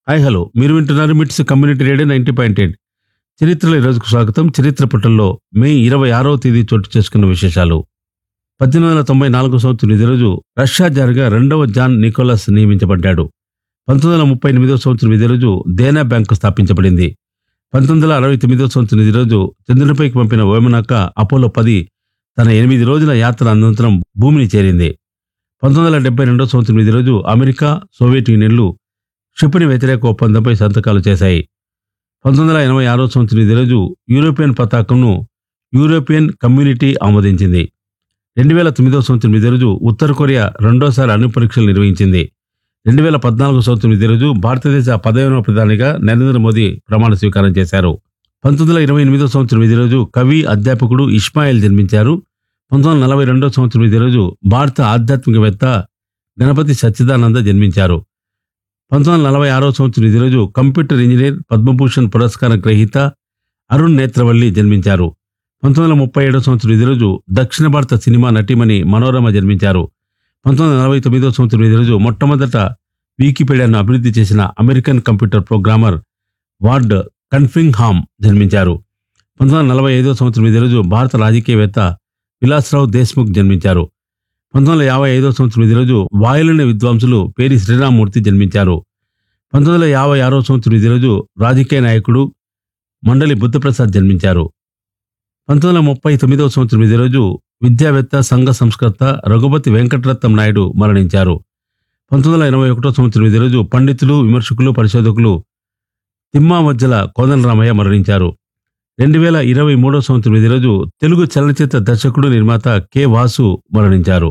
hi hello మీరు వింటున్నారు MITS community radio ninety point eight చరిత్రలో ఈరోజుకు స్వాగతం చరిత్ర పుటల్లో మే ఇరవై ఆరవ తేదీ చోటు చేసుకున్న విశేషాలు పద్దెనిమిది వందల తొంభై నాలుగు సంవత్సరం ఇదే రోజు రష్యా జారుగా రెండవ జాన్ నికోలస్ నియమించబడ్డాడు పంతొమ్మిది వందల ముప్పై ఎనిమిదవ సంవత్సరం ఇదే రోజు దేనా బ్యాంకు స్థాపించబడింది పంతొమ్మిది వందల అరవై తొమ్మిదవ సంవత్సరం ఇదే రోజు చంద్రునిపైకి పంపిన వేమనాక అపోలో పది తన ఎనిమిది రోజుల యాత్ర అనంతరం భూమిని చేరింది పంతొమ్మిది వందల డెబ్బై రెండవ సంవత్సరం ఇదే రోజు అమెరికా సోవియట్ యూనియన్లు క్షిపణి వ్యతిరేక ఒప్పందంపై సంతకాలు చేశాయి పంతొమ్మిది వందల ఎనభై ఆరో సంవత్సరం ఇదే రోజు యూరోపియన్ పతాకంను యూరోపియన్ కమ్యూనిటీ ఆమోదించింది రెండు వేల తొమ్మిదవ సంవత్సరం ఇదే రోజు ఉత్తర కొరియా రెండోసారి అణు పరీక్షలు నిర్వహించింది రెండు వేల పద్నాలుగు సంవత్సరం ఇదే రోజు భారతదేశ పదవిన ప్రధానిగా నరేంద్ర మోదీ ప్రమాణ స్వీకారం చేశారు పంతొమ్మిది వందల ఇరవై ఎనిమిదో సంవత్సరం ఇదే రోజు కవి అధ్యాపకుడు ఇస్మాయిల్ జన్మించారు పంతొమ్మిది వందల నలభై రెండో సంవత్సరం ఇదే రోజు భారత ఆధ్యాత్మికవేత్త గణపతి సచ్చిదానంద జన్మించారు పంతొమ్మిది వందల నలభై ఆరో సంవత్సరం ఇదే రోజు కంప్యూటర్ ఇంజనీర్ పద్మభూషణ్ పురస్కారం గ్రహీత అరుణ్ నేత్రవల్లి జన్మించారు పంతొమ్మిది వందల ముప్పై ఏడో సంవత్సరం ఇదే రోజు దక్షిణ భారత సినిమా నటిమణి మనోరమ జన్మించారు పంతొమ్మిది వందల నలభై తొమ్మిదో సంవత్సరం ఇదే రోజు మొట్టమొదట వికీపీడియాను అభివృద్ధి చేసిన అమెరికన్ కంప్యూటర్ ప్రోగ్రామర్ వార్డ్ కన్ఫింగ్ హామ్ జన్మించారు పంతొమ్మిది వందల నలభై ఐదో సంవత్సరం ఇదే రోజు భారత రాజకీయవేత్త విలాసరావు దేశ్ముఖ్ జన్మించారు పంతొమ్మిది వందల యాభై ఐదో సంవత్సరం ఇదే రోజు వాయులిన విద్వాంసులు పేరి శ్రీరామూర్తి జన్మించారు పంతొమ్మిది వందల యాభై ఆరో సంవత్సరం ఇదే రోజు రాజకీయ నాయకుడు మండలి బుద్ధప్రసాద్ జన్మించారు పంతొమ్మిది వందల ముప్పై తొమ్మిదవ సంవత్సరం ఇదే రోజు విద్యావేత్త సంఘ సంస్కర్త రఘుపతి వెంకటరత్నం నాయుడు మరణించారు పంతొమ్మిది వందల ఎనభై ఒకటో సంవత్సరం ఇదే రోజు పండితులు విమర్శకులు పరిశోధకులు తిమ్మా మధ్యల కోదండరామయ్య మరణించారు రెండు వేల ఇరవై మూడో సంవత్సరం ఇదే రోజు తెలుగు చలనచిత్ర దర్శకుడు నిర్మాత కె వాసు మరణించారు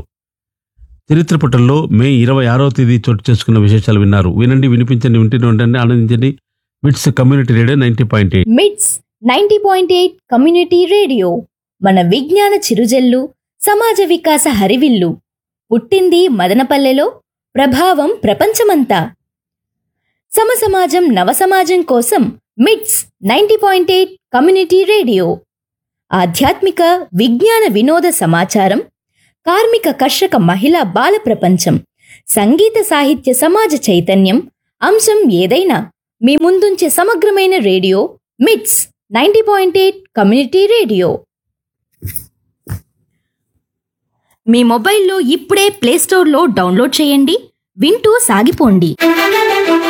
చరిత్ర పుటల్లో మే ఇరవై ఆరో తేదీ చోటు చేసుకున్న విశేషాలు విన్నారు వినండి వినిపించండి వింటూనే ఉండండి ఆనందించండి MITS community radio ninety point eight MITS ninety point eight community radio మన విజ్ఞాన చిరుజల్లు సమాజ వికాస హరివిల్లు పుట్టింది మదనపల్లెలో ప్రభావం ప్రపంచమంతా సమసమాజం నవసమాజం కోసం MITS ninety point eight community radio ఆధ్యాత్మిక విజ్ఞాన వినోద సమాచారం కార్మిక కర్షక మహిళా బాల ప్రపంచం సంగీత సాహిత్య సమాజ చైతన్యం అంశం ఏదైనా మీ ముందుంచే సమగ్రమైన radio MITS ninety point eight community radio మీ మొబైల్లో ఇప్పుడే ప్లేస్టోర్లో డౌన్లోడ్ చేయండి వింటూ సాగిపోండి